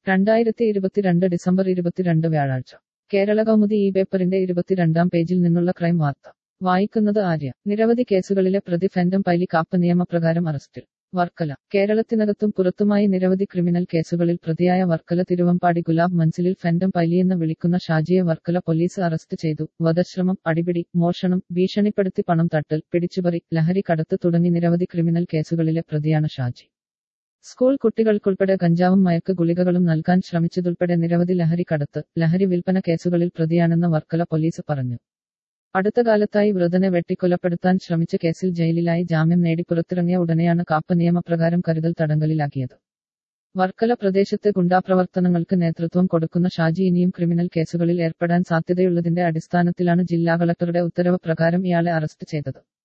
രണ്ടായിരത്തി ഇരുപത്തിരണ്ട് ഡിസംബർ ഇരുപത്തിരണ്ട് വ്യാഴാഴ്ച കേരള കൗമുദി ഈ പേപ്പറിന്റെ ഇരുപത്തിരണ്ടാം പേജിൽ നിന്നുള്ള ക്രൈം വാർത്ത വായിക്കുന്നത് ആര്യ നിരവധി കേസുകളിലെ പ്രതി ഫെന്റം പൈലി കാപ്പ് നിയമപ്രകാരം അറസ്റ്റിൽ വർക്കല കേരളത്തിനകത്തും പുറത്തുമായി നിരവധി ക്രിമിനൽ കേസുകളിൽ പ്രതിയായ വർക്കല തിരുവമ്പാടി ഗുലാബ് മൻസിലിൽ ഫെന്റം പൈലിയെന്ന് വിളിക്കുന്ന ഷാജിയെ വർക്കല പോലീസ് അറസ്റ്റ് ചെയ്തു വധശ്രമം അടിപിടി മോഷണം ഭീഷണിപ്പെടുത്തി പണം തട്ടൽ പിടിച്ചുപറി ലഹരി കടത്ത് തുടങ്ങി നിരവധി ക്രിമിനൽ കേസുകളിലെ പ്രതിയാണ് ഷാജി സ്കൂൾ കുട്ടികൾക്കുൾപ്പെടെ ഗഞ്ചാവും മയക്ക് ഗുളികകളും നൽകാൻ ശ്രമിച്ചതുൾപ്പെടെ നിരവധി ലഹരി കടത്ത് ലഹരി വിൽപ്പന കേസുകളിൽ പ്രതിയാണെന്ന് വർക്കല പോലീസ് പറഞ്ഞു അടുത്ത കാലത്തായി വൃതനെ വെട്ടിക്കൊലപ്പെടുത്താൻ ശ്രമിച്ച കേസിൽ ജയിലിലായി ജാമ്യം നേടി പുറത്തിറങ്ങിയ ഉടനെയാണ് കാപ്പ് നിയമപ്രകാരം കരുതൽ തടങ്കലിലാക്കിയത് വർക്കല പ്രദേശത്തെ ഗുണ്ടാപ്രവർത്തനങ്ങൾക്ക് നേതൃത്വം കൊടുക്കുന്ന ഷാജി ഇനിയും ക്രിമിനൽ കേസുകളിൽ ഏർപ്പെടാൻ സാധ്യതയുള്ളതിന്റെ അടിസ്ഥാനത്തിലാണ് ജില്ലാ കളക്ടറുടെ ഉത്തരവ് പ്രകാരം ഇയാളെ അറസ്റ്റ് ചെയ്തത്